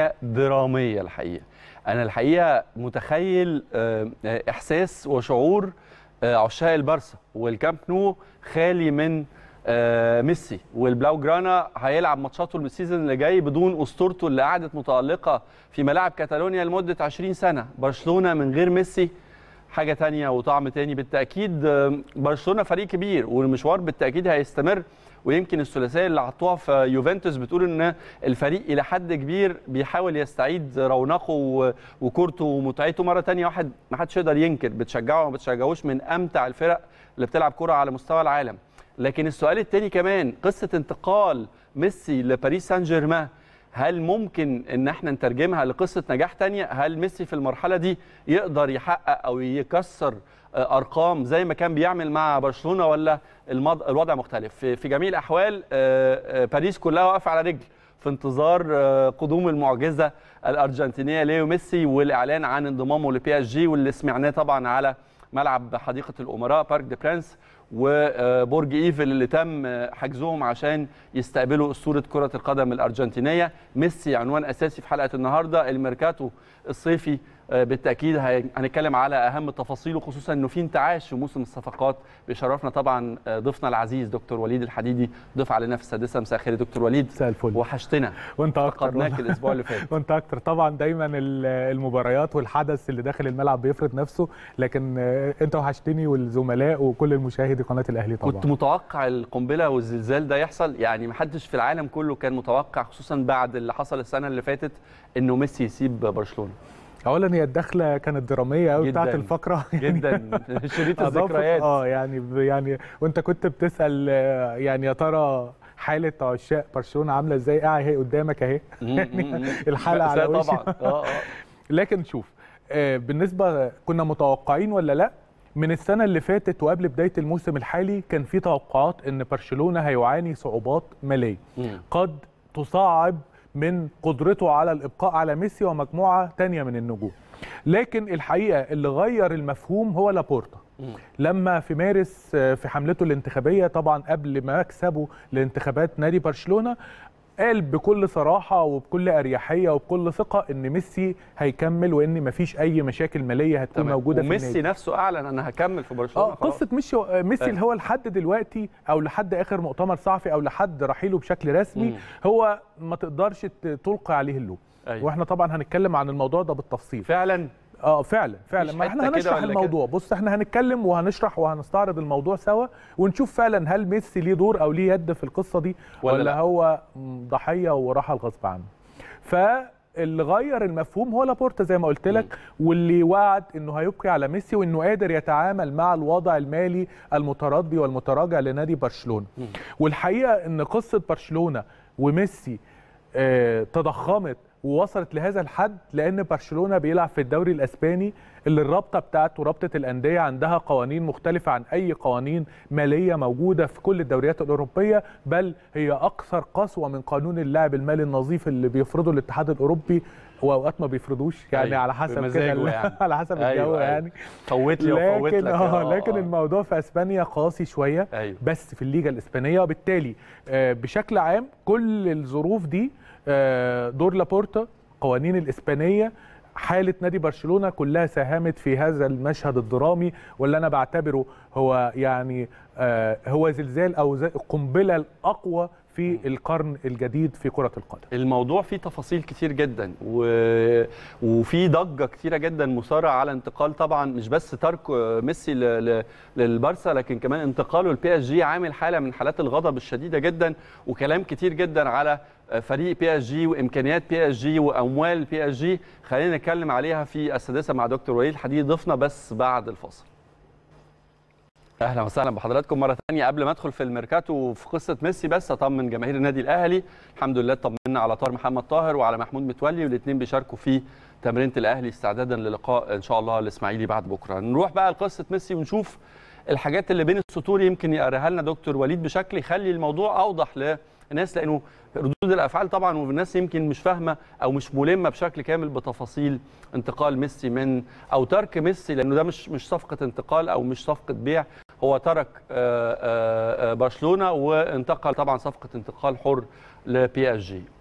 نهايه دراميه الحقيقه انا الحقيقه متخيل آه، آه، احساس وشعور آه، عشاق البارسا والكامب نو خالي من آه، ميسي والبلاو جرانا هيلعب ماتشاته السيزون اللي جاي بدون اسطورته اللي قعدت متالقه في ملاعب كاتالونيا لمده 20 سنه برشلونه من غير ميسي حاجه تانية وطعم تاني بالتاكيد آه، برشلونه فريق كبير والمشوار بالتاكيد هيستمر ويمكن الثلاثيه اللي حطوها في يوفنتوس بتقول ان الفريق الى حد كبير بيحاول يستعيد رونقه و- وكورته ومتعته مره تانية واحد ما حدش يقدر ينكر بتشجعه وما بتشجعوش من امتع الفرق اللي بتلعب كره على مستوى العالم لكن السؤال التاني كمان قصه انتقال ميسي لباريس سان جيرمان هل ممكن ان احنا نترجمها لقصه نجاح تانية هل ميسي في المرحله دي يقدر يحقق او يكسر آه، ارقام زي ما كان بيعمل مع برشلونه ولا المض... الوضع مختلف في, في جميع الاحوال آه، آه، باريس كلها واقفه على رجل في انتظار آه، قدوم المعجزه الارجنتينيه ليو ميسي والاعلان عن انضمامه لبي اس جي واللي سمعناه طبعا على ملعب حديقه الامراء بارك دي برانس وبرج ايفل اللي تم حجزهم عشان يستقبلوا اسطوره كره القدم الارجنتينيه ميسي عنوان اساسي في حلقه النهارده الميركاتو الصيفي آه، بالتاكيد هي- هنتكلم على اهم التفاصيل خصوصا انه في انتعاش في موسم الصفقات بيشرفنا طبعا آه، ضيفنا العزيز دكتور وليد الحديدي ضيف علينا في السادسه مساء الخير يا دكتور وليد مساء الفل وحشتنا وانت اكتر فقدناك والله. الاسبوع اللي فات وانت اكتر طبعا دايما ال- المباريات والحدث اللي داخل الملعب بيفرض نفسه لكن آه، انت وحشتني والزملاء وكل المشاهدي قناه الاهلي طبعا كنت متوقع القنبله والزلزال ده يحصل يعني ما حدش في العالم كله كان متوقع خصوصا بعد اللي حصل السنه اللي فاتت انه ميسي يسيب برشلونه اولا هي الدخله كانت دراميه قوي بتاعت جداً. الفقره جدا شريط أضافت- الذكريات اه يعني ب- يعني وانت كنت بتسال آه، يعني يا ترى حاله عشاق برشلونه عامله ازاي قاعد اهي قدامك اهي يعني الحلقه على مأساة وشي طبعا اه اه لكن شوف آه، بالنسبه كنا متوقعين ولا لا من السنه اللي فاتت وقبل بدايه الموسم الحالي كان في توقعات ان برشلونه هيعاني صعوبات ماليه مم. قد تصعب من قدرته على الابقاء على ميسي ومجموعه تانية من النجوم لكن الحقيقه اللي غير المفهوم هو لابورتا مم. لما في مارس آه، في حملته الانتخابيه طبعا قبل ما يكسبوا لانتخابات نادي برشلونه قال بكل صراحه وبكل اريحيه وبكل ثقه ان ميسي هيكمل وان مفيش اي مشاكل ماليه هتكون تمام. موجوده في وميسي النادي نفسه اعلن انا هكمل في برشلونه اه خلاص. قصه ميسي ميسي أيوة. اللي هو لحد دلوقتي او لحد اخر مؤتمر صحفي او لحد رحيله بشكل رسمي مم. هو ما تقدرش ت- تلقي عليه اللوم أيوة. واحنا طبعا هنتكلم عن الموضوع ده بالتفصيل فعلا اه فعلا فعلا مفيش ما حتة احنا كده هنشرح ولا كده؟ الموضوع بص احنا هنتكلم وهنشرح وهنستعرض الموضوع سوا ونشوف فعلا هل ميسي ليه دور او ليه يد في القصه دي ولا ولا, لا؟ ولا هو م- ضحيه ورحل غصب عنه فاللي غير المفهوم هو لابورتا زي ما قلت لك واللي وعد انه هيبقي على ميسي وانه قادر يتعامل مع الوضع المالي المتردي والمتراجع لنادي برشلونه مم. والحقيقه ان قصه برشلونه وميسي آه، تضخمت ووصلت لهذا الحد لان برشلونه بيلعب في الدوري الاسباني اللي الرابطه بتاعته رابطه الانديه عندها قوانين مختلفه عن اي قوانين ماليه موجوده في كل الدوريات الاوروبيه بل هي اكثر قسوه من قانون اللعب المالي النظيف اللي بيفرضه الاتحاد الاوروبي واوقات ما بيفرضوش يعني أيوة، على حسب بمزاجه كده يعني. على حسب أيوة، الجو أيوة. يعني فوت لي وفوت لكن لك اه لكن الموضوع في اسبانيا قاسي شويه ايوه بس في الليجا الاسبانيه وبالتالي آه، بشكل عام كل الظروف دي آه، دور لابورتا قوانين الاسبانيه حاله نادي برشلونه كلها ساهمت في هذا المشهد الدرامي واللي انا بعتبره هو يعني آه، هو زلزال او زي- القنبله الاقوى في القرن الجديد في كره القدم الموضوع فيه تفاصيل كتير جدا و... وفي ضجه كتيره جدا مثاره على انتقال طبعا مش بس ترك ميسي ل... ل... للبارسا لكن كمان انتقاله للبي اس جي عامل حاله من حالات الغضب الشديده جدا وكلام كتير جدا على فريق بي اس جي وامكانيات بي اس جي واموال بي اس جي خلينا نتكلم عليها في السادسه مع دكتور وليد الحديد ضيفنا بس بعد الفاصل اهلا وسهلا بحضراتكم مره ثانيه قبل ما ادخل في الميركاتو وفي قصه ميسي بس اطمن جماهير النادي الاهلي الحمد لله اطمنا على طاهر محمد طاهر وعلى محمود متولي والاثنين بيشاركوا في تمرينه الاهلي استعدادا للقاء ان شاء الله الاسماعيلي بعد بكره نروح بقى لقصه ميسي ونشوف الحاجات اللي بين السطور يمكن يقراها لنا دكتور وليد بشكل يخلي الموضوع اوضح للناس لانه ردود الافعال طبعا والناس يمكن مش فاهمه او مش ملمه بشكل كامل بتفاصيل انتقال ميسي من او ترك ميسي لانه ده مش مش صفقه انتقال او مش صفقه بيع هو ترك آه، آه، آه، برشلونه وانتقل طبعا صفقه انتقال حر لبي اس جي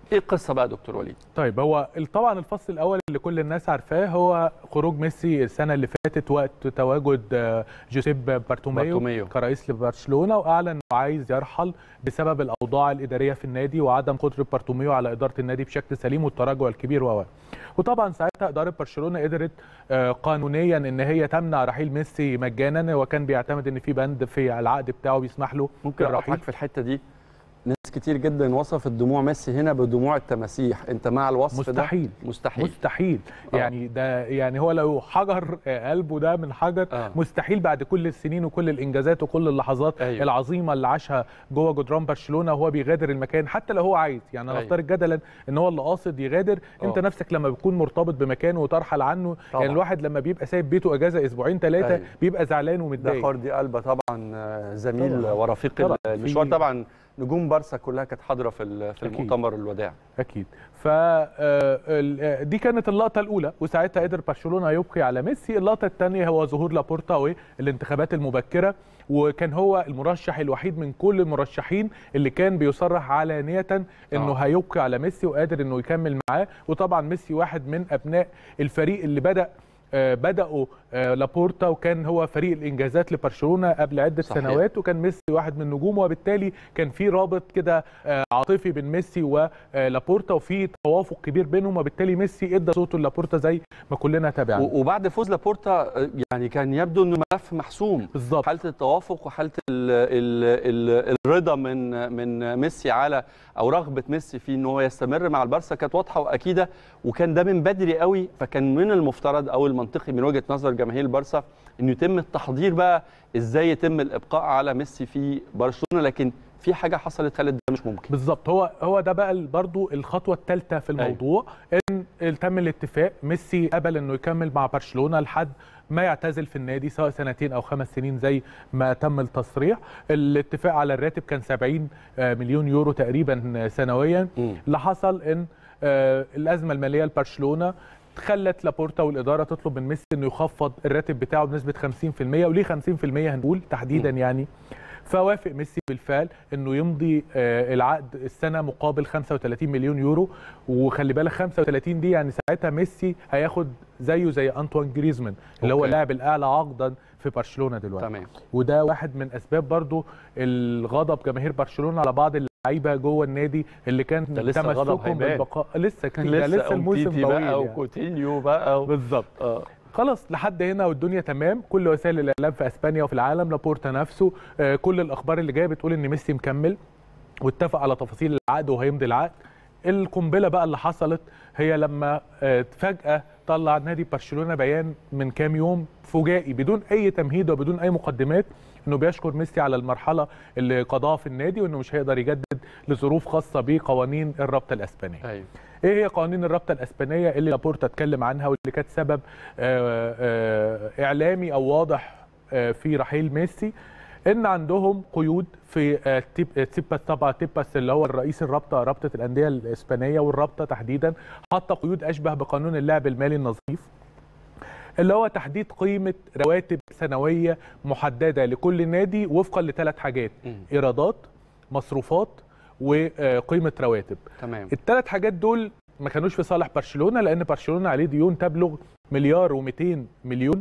ايه القصه بقى يا دكتور وليد طيب هو طبعا الفصل الاول اللي كل الناس عارفاه هو خروج ميسي السنه اللي فاتت وقت تواجد آه، جوزيب بارتوميو, بارتوميو. كرئيس لبرشلونه واعلن انه عايز يرحل بسبب الاوضاع الاداريه في النادي وعدم قدره بارتوميو على اداره النادي بشكل سليم والتراجع الكبير و وطبعا ساعتها اداره برشلونه قدرت آه، قانونيا ان هي تمنع رحيل ميسي مجانا وكان بيعتمد ان في بند في العقد بتاعه بيسمح له ممكن بالرحيل. اقطعك في الحته دي ناس كتير جدا وصفت دموع ميسي هنا بدموع التماسيح انت مع الوصف مستحيل ده مستحيل مستحيل آه. يعني ده يعني هو لو حجر آه، قلبه ده من حجر آه. مستحيل بعد كل السنين وكل الانجازات وكل اللحظات أيوة. العظيمه اللي عاشها جوه جدران برشلونه وهو بيغادر المكان حتى لو هو عايز يعني أيوة. نفترض جدلا ان هو اللي قاصد يغادر انت آه. نفسك لما بتكون مرتبط بمكان وترحل عنه طبعاً. يعني الواحد لما بيبقى سايب بيته اجازه اسبوعين ثلاثه أيوة. بيبقى زعلان ده ومتضايق خوردي ألبا طبعا آه، زميل طبعاً. ورفيق طبعاً. المشوار في- طبعا نجوم بارسا كلها كانت حاضره في ال- في أكيد. المؤتمر الوداع اكيد ف آه، ال- آه، دي كانت اللقطه الاولى وساعتها قدر برشلونه يبقي على ميسي اللقطه الثانيه هو ظهور لابورتا والانتخابات المبكره وكان هو المرشح الوحيد من كل المرشحين اللي كان بيصرح علانيه انه آه. هيبقي على ميسي وقادر انه يكمل معاه وطبعا ميسي واحد من ابناء الفريق اللي بدا آه، بداوا آه، لابورتا وكان هو فريق الانجازات لبرشلونه قبل عده صحيح. سنوات وكان ميسي واحد من نجومه وبالتالي كان في رابط كده آه، عاطفي بين ميسي ولابورتا وفي توافق كبير بينهم وبالتالي ميسي ادى صوته لابورتا زي ما كلنا تابعنا و- وبعد فوز لابورتا آه، يعني كان يبدو انه ملف محسوم بالظبط حاله التوافق وحاله ال ال ال الرضا من من ميسي على او رغبه ميسي في ان هو يستمر مع البارسا كانت واضحه واكيده وكان ده من بدري قوي فكان من المفترض او المنطقي من وجهه نظر جماهير البارسا انه يتم التحضير بقى ازاي يتم الابقاء على ميسي في برشلونه لكن في حاجه حصلت خالد ده مش ممكن بالظبط هو هو ده بقى برضو الخطوه الثالثه في الموضوع ان تم الاتفاق ميسي قبل انه يكمل مع برشلونه لحد ما يعتزل في النادي سواء سنتين او خمس سنين زي ما تم التصريح الاتفاق على الراتب كان 70 آه، مليون يورو تقريبا سنويا مم. اللي حصل ان آه، الازمه الماليه لبرشلونه خلت لابورتا والاداره تطلب من ميسي انه يخفض الراتب بتاعه بنسبه 50% وليه 50% هنقول تحديدا م. يعني فوافق ميسي بالفعل انه يمضي آه، العقد السنه مقابل 35 مليون يورو وخلي بالك 35 دي يعني ساعتها ميسي هياخد زيه زي انطوان جريزمان اللي هو أوكي. اللاعب الاعلى عقدا في برشلونه دلوقتي تمام وده واحد من اسباب برضو الغضب جماهير برشلونه على بعض اللعيبه جوه النادي اللي كان ده لسه الغضب تمسكهم هيبان. بالبقاء لسه كتير ده لسه الموسم أومتيتي طويل بقى يعني. وكوتينيو بقى و... بالظبط اه خلاص لحد هنا والدنيا تمام كل وسائل الاعلام في اسبانيا وفي العالم لابورتا نفسه آه، كل الاخبار اللي جايه بتقول ان ميسي مكمل واتفق على تفاصيل العقد وهيمضي العقد القنبله بقى اللي حصلت هي لما آه، فجاه طلع نادي برشلونه بيان من كام يوم فجائي بدون اي تمهيد وبدون اي مقدمات انه بيشكر ميسي على المرحله اللي قضاها في النادي وانه مش هيقدر يجدد لظروف خاصه بقوانين الرابطه الاسبانيه ايوه ايه هي قوانين الرابطه الاسبانيه اللي لابورتا اتكلم عنها واللي كانت سبب آه، آه، اعلامي او واضح آه، في رحيل ميسي ان عندهم قيود في آه، تيب- آه، تيباس طبعا تيباس اللي هو الرئيس الرابطه رابطه الانديه الاسبانيه والرابطه تحديدا حاطه قيود اشبه بقانون اللعب المالي النظيف اللي هو تحديد قيمه رواتب سنويه محدده لكل نادي وفقا لثلاث حاجات مم. ايرادات مصروفات وقيمه رواتب تمام الثلاث حاجات دول ما كانوش في صالح برشلونه لان برشلونه عليه ديون تبلغ مليار و200 مليون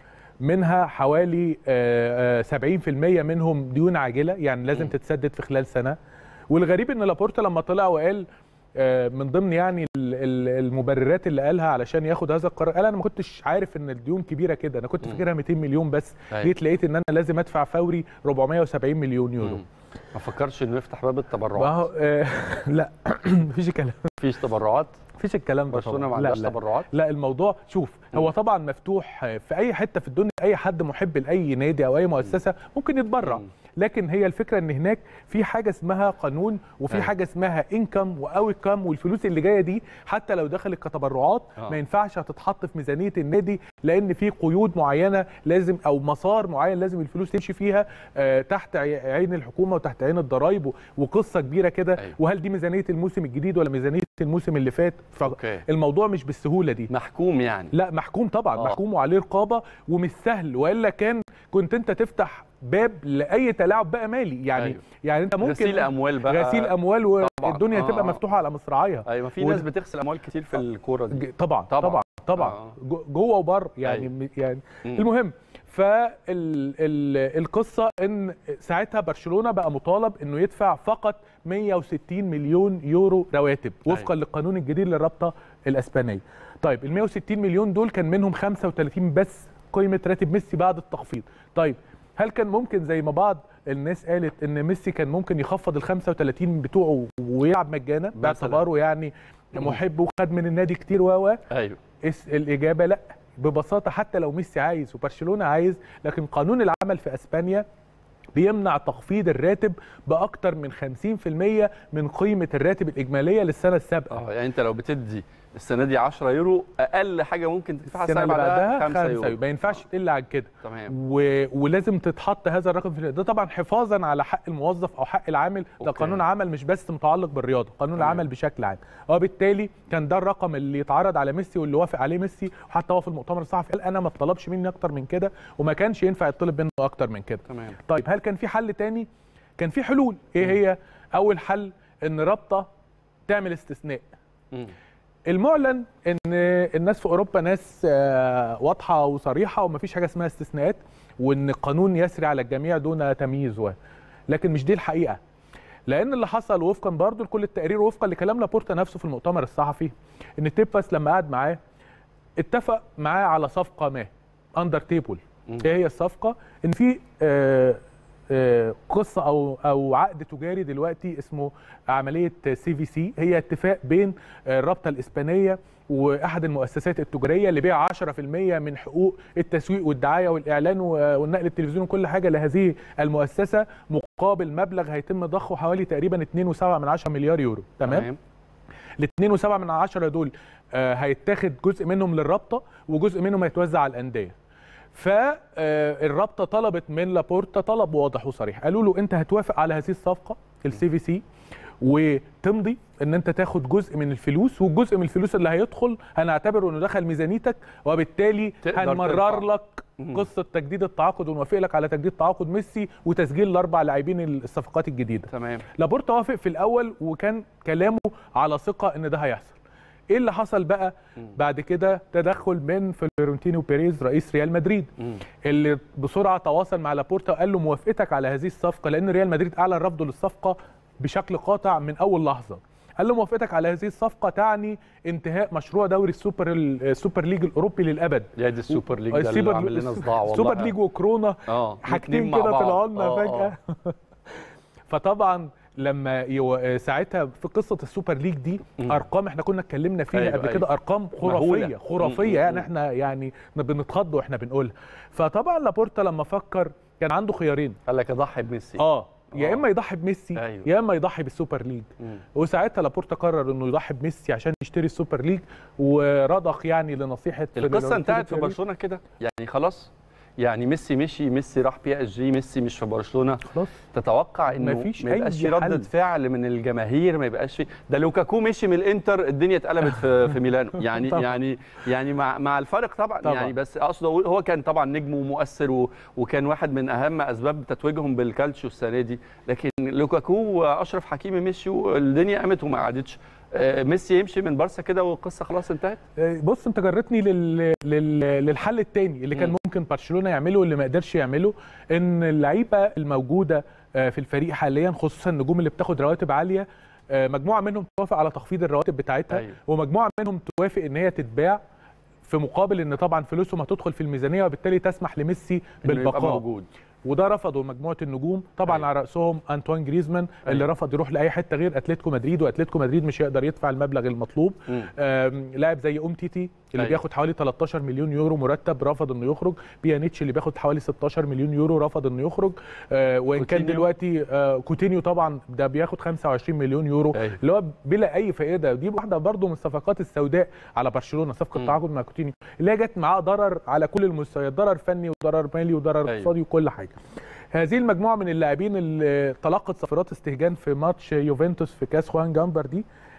منها حوالي آه، آه، 70% منهم ديون عاجله يعني لازم مم. تتسدد في خلال سنه والغريب ان لابورتا لما طلع وقال آه، من ضمن يعني ال- ال- المبررات اللي قالها علشان ياخد هذا القرار قال انا ما كنتش عارف ان الديون كبيره كده انا كنت مم. فاكرها 200 مليون بس أيوة. جيت لقيت ان انا لازم ادفع فوري 470 مليون يورو مم. ما فكرش انه يفتح باب ما التبرعات هو آه، لا مفيش الكلام مفيش تبرعات مفيش الكلام ده برشلونه ما طبعا لا عندهاش لا تبرعات لا الموضوع شوف هو طبعا مفتوح في اي حته في الدنيا اي حد محب لاي نادي او اي مؤسسه ممكن يتبرع مم. لكن هي الفكره ان هناك في حاجه اسمها قانون وفي أيوة. حاجه اسمها انكم واوت كم والفلوس اللي جايه دي حتى لو دخلت كتبرعات آه. ما ينفعش هتتحط في ميزانيه النادي لان في قيود معينه لازم او مسار معين لازم الفلوس تمشي فيها آه، تحت عي- عين الحكومه وتحت عين الضرايب و- وقصه كبيره كده أيوة. وهل دي ميزانيه الموسم الجديد ولا ميزانيه الموسم اللي فات أوكي. فالموضوع مش بالسهوله دي محكوم يعني لا محكوم طبعا آه. محكوم وعليه رقابه ومش سهل والا كان كنت انت تفتح باب لاي تلاعب بقى مالي يعني أيوة. يعني انت ممكن غسيل اموال بقى غسيل اموال طبعاً. والدنيا آه، تبقى آه. مفتوحه على مصراعيها ايوه في و- ناس بتغسل اموال كتير في الكوره دي ج- طبعا طبعاً. طبعا طبعا آه. جو- جوه وبره يعني أيوة. يعني مم. المهم فالقصه ان ساعتها برشلونه بقى مطالب انه يدفع فقط 160 مليون يورو رواتب وفقا أيوة. للقانون الجديد للرابطه الاسبانيه. طيب ال 160 مليون دول كان منهم 35 بس قيمه راتب ميسي بعد التخفيض. طيب هل كان ممكن زي ما بعض الناس قالت ان ميسي كان ممكن يخفض ال 35 بتوعه ويلعب مجانا باعتباره يعني محب وخد من النادي كتير و و ايوه اس- الاجابه لا ببساطه حتى لو ميسي عايز وبرشلونه عايز لكن قانون العمل في اسبانيا بيمنع تخفيض الراتب باكتر من 50% من قيمه الراتب الاجماليه للسنه السابقه اه يعني انت لو بتدي السنه دي 10 يورو اقل حاجه ممكن تدفعها السنه اللي بعدها 5 5 يورو يورو ما ينفعش تقل عن كده تمام و... ولازم تتحط هذا الرقم في ده طبعا حفاظا على حق الموظف او حق العامل ده أوكي. قانون عمل مش بس متعلق بالرياضه قانون تمام. العمل بشكل عام وبالتالي كان ده الرقم اللي يتعرض على ميسي واللي وافق عليه ميسي وحتى هو في المؤتمر الصحفي قال انا ما اتطلبش مني اكتر من كده وما كانش ينفع يطلب منه اكتر من كده تمام طيب هل كان في حل تاني كان في حلول ايه مم. هي اول حل ان رابطه تعمل استثناء مم. المعلن ان الناس في اوروبا ناس آه، واضحه وصريحه ومفيش حاجه اسمها استثناءات وان القانون يسري على الجميع دون تمييز و لكن مش دي الحقيقه لان اللي حصل وفقا برضه لكل التقارير وفقا لكلام لابورتا نفسه في المؤتمر الصحفي ان تيباس لما قعد معاه اتفق معاه على صفقه ما اندر تيبل مم. ايه هي الصفقه ان في آه، آه، قصه او او عقد تجاري دلوقتي اسمه عمليه سي في سي هي اتفاق بين آه، الرابطه الاسبانيه واحد المؤسسات التجاريه لبيع 10% من حقوق التسويق والدعايه والاعلان و- والنقل التلفزيوني وكل حاجه لهذه المؤسسه مقابل مبلغ هيتم ضخه حوالي تقريبا 2.7 من 10 مليار يورو تمام ال 2.7 من 10 دول آه، هيتاخد جزء منهم للرابطه وجزء منهم هيتوزع على الانديه فالرابطه طلبت من لابورتا طلب واضح وصريح قالوا له انت هتوافق على هذه الصفقه السي في سي وتمضي ان انت تاخد جزء من الفلوس والجزء من الفلوس اللي هيدخل هنعتبره انه دخل ميزانيتك وبالتالي تقدر هنمرر ترفع. لك مم. قصه تجديد التعاقد ونوافق لك على تجديد تعاقد ميسي وتسجيل الاربع لاعبين الصفقات الجديده تمام لابورتا وافق في الاول وكان كلامه على ثقه ان ده هيحصل ايه اللي حصل بقى مم. بعد كده تدخل من فلورنتينو بيريز رئيس ريال مدريد مم. اللي بسرعه تواصل مع لابورتا وقال له موافقتك على هذه الصفقه لان ريال مدريد اعلن رفضه للصفقه بشكل قاطع من اول لحظه قال له موافقتك على هذه الصفقه تعني انتهاء مشروع دوري السوبر السوبر ليج الاوروبي للابد يا دي السوبر ليج ده اللي السوبر- عامل لنا صداع والله السوبر ليج وكورونا اه حاجتين الاتنين مع كده بعض. طلعوا لنا آه، فجاه آه. فطبعا لما يو... ساعتها في قصه السوبر ليج دي مم. ارقام احنا كنا اتكلمنا فيها أيوة، قبل أيوة. كده ارقام خرافيه مهولة. خرافيه مم، يعني مم. احنا يعني بنتخض واحنا بنقولها فطبعا لابورتا لما فكر كان عنده خيارين قال لك اضحي بميسي اه يا آه. اما يضحي بميسي أيوة. يا اما يضحي بالسوبر ليج مم. وساعتها لابورتا قرر انه يضحي بميسي عشان يشتري السوبر ليج ورضخ يعني لنصيحه القصه فلورنتينو انتهت في بيريز. برشلونه كده يعني خلاص يعني ميسي مشي ميسي راح بي اس جي ميسي مش في برشلونه خلاص تتوقع انه مفيش ما يبقاش في أي ردة حل. فعل من الجماهير ما يبقاش في ده لوكاكو مشي من الانتر الدنيا اتقلبت في في ميلانو يعني طبعا. يعني يعني مع مع الفرق طبعا, طبعا. يعني بس اقصد اقول هو كان طبعا نجم ومؤثر و وكان واحد من اهم اسباب تتويجهم بالكالتشيو السنه دي لكن لوكاكو واشرف حكيمي مشوا الدنيا قامت وما قعدتش آه، ميسي يمشي من بارسا كده والقصه خلاص انتهت بص انت جرتني لل... لل... للحل الثاني اللي كان مم. ممكن برشلونه يعمله واللي ما قدرش يعمله ان اللعيبه الموجوده آه، في الفريق حاليا خصوصا النجوم اللي بتاخد رواتب عاليه آه، مجموعه منهم توافق على تخفيض الرواتب بتاعتها أيوة. ومجموعه منهم توافق ان هي تتباع في مقابل ان طبعا فلوسهم هتدخل في الميزانيه وبالتالي تسمح لميسي إنه يبقى بالبقاء موجود وده رفضوا مجموعه النجوم طبعا أيوة. على راسهم انطوان جريزمان اللي أيوة. رفض يروح لاي حته غير اتلتيكو مدريد واتلتيكو مدريد مش هيقدر يدفع المبلغ المطلوب مم. آم، لاعب زي اومتيتي اللي أيوة. بياخد حوالي 13 مليون يورو مرتب رفض انه يخرج بيانيتش اللي بياخد حوالي 16 مليون يورو رفض انه يخرج آه، وان كان كوتينيو. دلوقتي آه، كوتينيو طبعا ده بياخد 25 مليون يورو أيوة. اللي هو بلا اي فائده دي واحده برضو من الصفقات السوداء على برشلونه صفقه مم. تعاقد مع كوتينيو اللي هي جت معاه ضرر على كل المستويات ضرر فني وضرر مالي وضرر أيوة. اقتصادي وكل حاجه هذه المجموعه من اللاعبين اللي تلقت صفرات استهجان في ماتش يوفنتوس في كاس خوان جامبر دي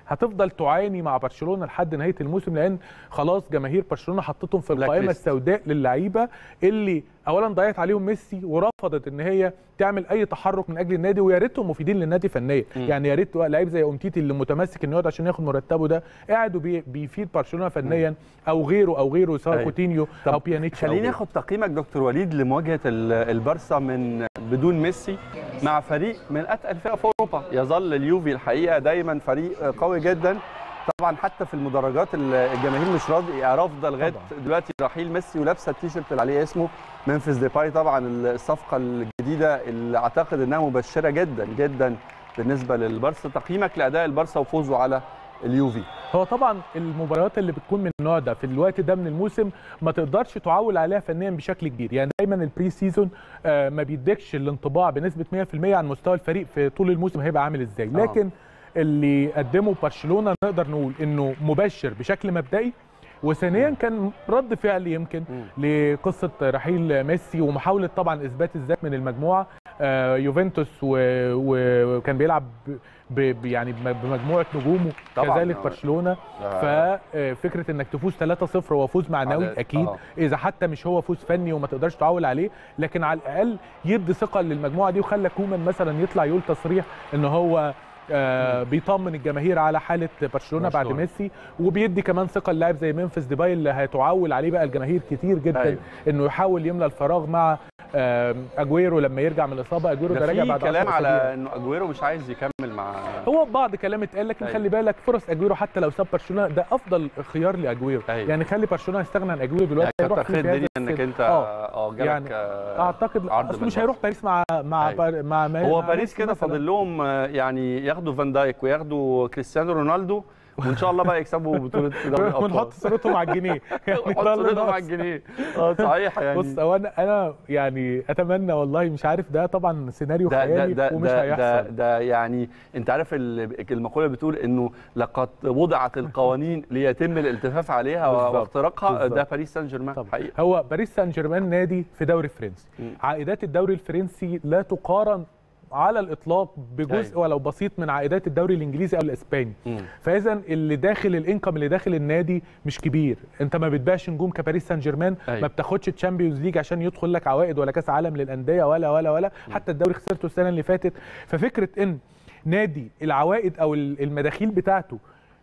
هتفضل تعاني مع برشلونه لحد نهايه الموسم لان خلاص جماهير برشلونه حطتهم في Black القائمه list. السوداء للعيبه اللي اولا ضيعت عليهم ميسي ورفضت ان هي تعمل اي تحرك من اجل النادي ويا ريتهم مفيدين للنادي فنيا يعني يا ريت لعيب زي امتيتي اللي متمسك انه يقعد عشان ياخد مرتبه ده قاعد وبي- بيفيد برشلونه فنيا او غيره او غيره سواء أيوة. كوتينيو طب او بيانيتش أو خليني غيره. اخد تقييمك دكتور وليد لمواجهه ال- البارسا من بدون ميسي مع فريق من اتقل فرق في اوروبا يظل اليوفي الحقيقه دايما فريق قوي جدا طبعا حتى في المدرجات ال- الجماهير مش راضي رافضه لغايه طبعاً. دلوقتي رحيل ميسي ولابسه التيشيرت اللي عليه اسمه منفس ديباي طبعا الصفقه الجديده اللي اعتقد انها مبشره جدا جدا بالنسبه للبارسا تقييمك لاداء البارسا وفوزه على اليوفي هو طبعا المباريات اللي بتكون من النوع ده في الوقت ده من الموسم ما تقدرش تعول عليها فنيا بشكل كبير يعني دايما البري سيزون آه، ما بيديكش الانطباع بنسبه 100% عن مستوى الفريق في طول الموسم هيبقى عامل ازاي آه. لكن اللي قدمه برشلونه نقدر نقول انه مبشر بشكل مبدئي وثانيا كان رد فعل يمكن لقصه رحيل ميسي ومحاوله طبعا اثبات الذات من المجموعه آه، يوفنتوس و- و- وكان بيلعب ب- ب- يعني بمجموعه نجومه طبعاً. كذلك آه. برشلونه آه. ففكره انك تفوز 3-0 هو فوز معنوي على- اكيد آه. اذا حتى مش هو فوز فني وما تقدرش تعول عليه لكن على الاقل يدي ثقه للمجموعه دي وخلى كومان مثلا يطلع يقول تصريح ان هو آه بيطمن الجماهير على حاله برشلونه بعد برشلونة. ميسي وبيدي كمان ثقه للاعب زي منفس ديباي اللي هتعول عليه بقى الجماهير كتير جدا أيوة. انه يحاول يملى الفراغ مع آه اجويرو لما يرجع من الاصابه اجويرو ده ده راجع في بعد كلام 10 على أسابيع. انه اجويرو مش عايز يكمل مع هو بعض كلام اتقال لكن أيوة. خلي بالك فرص اجويرو حتى لو ساب برشلونه ده افضل خيار لاجويرو أيوة. يعني خلي برشلونه يستغنى عن اجويرو دلوقتي يعني كتر هيروح فيه خير في هذا الدنيا انك السن. انت اه اه جالك يعني آه، اعتقد عرض اصل من مش هيروح بره. باريس مع مع أيوة. بار مع مع هو مع باريس ميسي كده مثلاً. فاضل لهم آه، يعني ياخدوا فان دايك وياخدوا كريستيانو رونالدو وان شاء الله بقى يكسبوا بطوله دوري الابطال ونحط صورتهم على الجنيه يعني ونحط ده اللي صورتهم على ناقص. الجنيه اه صحيح يعني بص هو انا انا يعني اتمنى والله مش عارف ده طبعا سيناريو ده ده خيالي ده ومش ده, ده, هيحصل ده يعني انت عارف ال- المقوله بتقول انه لقد وضعت القوانين ليتم الالتفاف عليها بالظبط. واختراقها ده بالظبط. باريس سان جيرمان طبعا حقيقه هو باريس سان جيرمان نادي في دوري فرنسي مم. عائدات الدوري الفرنسي لا تقارن على الاطلاق بجزء أيوة. ولو بسيط من عائدات الدوري الانجليزي او الاسباني مم. فاذا اللي داخل الانكم اللي داخل النادي مش كبير انت ما بتبيعش نجوم كباريس سان جيرمان أيوة. ما بتاخدش تشامبيونز ليج عشان يدخل لك عوائد ولا كاس عالم للانديه ولا ولا ولا حتى الدوري خسرته السنه اللي فاتت ففكره ان نادي العوائد او المداخيل بتاعته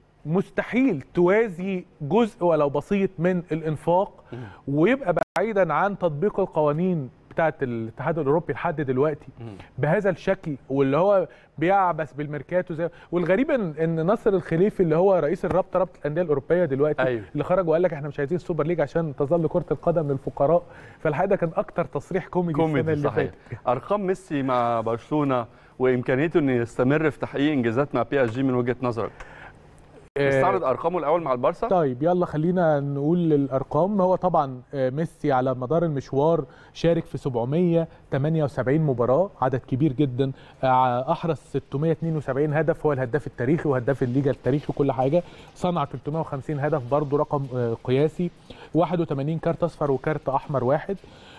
مستحيل توازي جزء ولو بسيط من الانفاق ويبقى بعيدا عن تطبيق القوانين بتاعه الاتحاد الاوروبي لحد دلوقتي بهذا الشكل واللي هو بيعبث بالميركاتو زي والغريب ان ان ناصر الخليفي اللي هو رئيس الرابطه رابطه الانديه الاوروبيه دلوقتي أيوة. اللي خرج وقال لك احنا مش عايزين السوبر ليج عشان تظل كره القدم للفقراء فالحقيقه ده كان اكتر تصريح كوميدي, السنه كوميدي اللي صحيح فاتت ارقام ميسي مع برشلونه وامكانيته انه يستمر في تحقيق انجازات مع بي اس جي من وجهه نظرك نستعرض ارقامه الاول مع البارسا طيب يلا خلينا نقول الارقام هو طبعا آه، ميسي على مدار المشوار شارك في 778 مباراه عدد كبير جدا آه، احرز 672 هدف هو الهداف التاريخي وهداف الليجا التاريخي وكل حاجه صنع 350 هدف برضه رقم آه، قياسي 81 كارت اصفر وكارت احمر واحد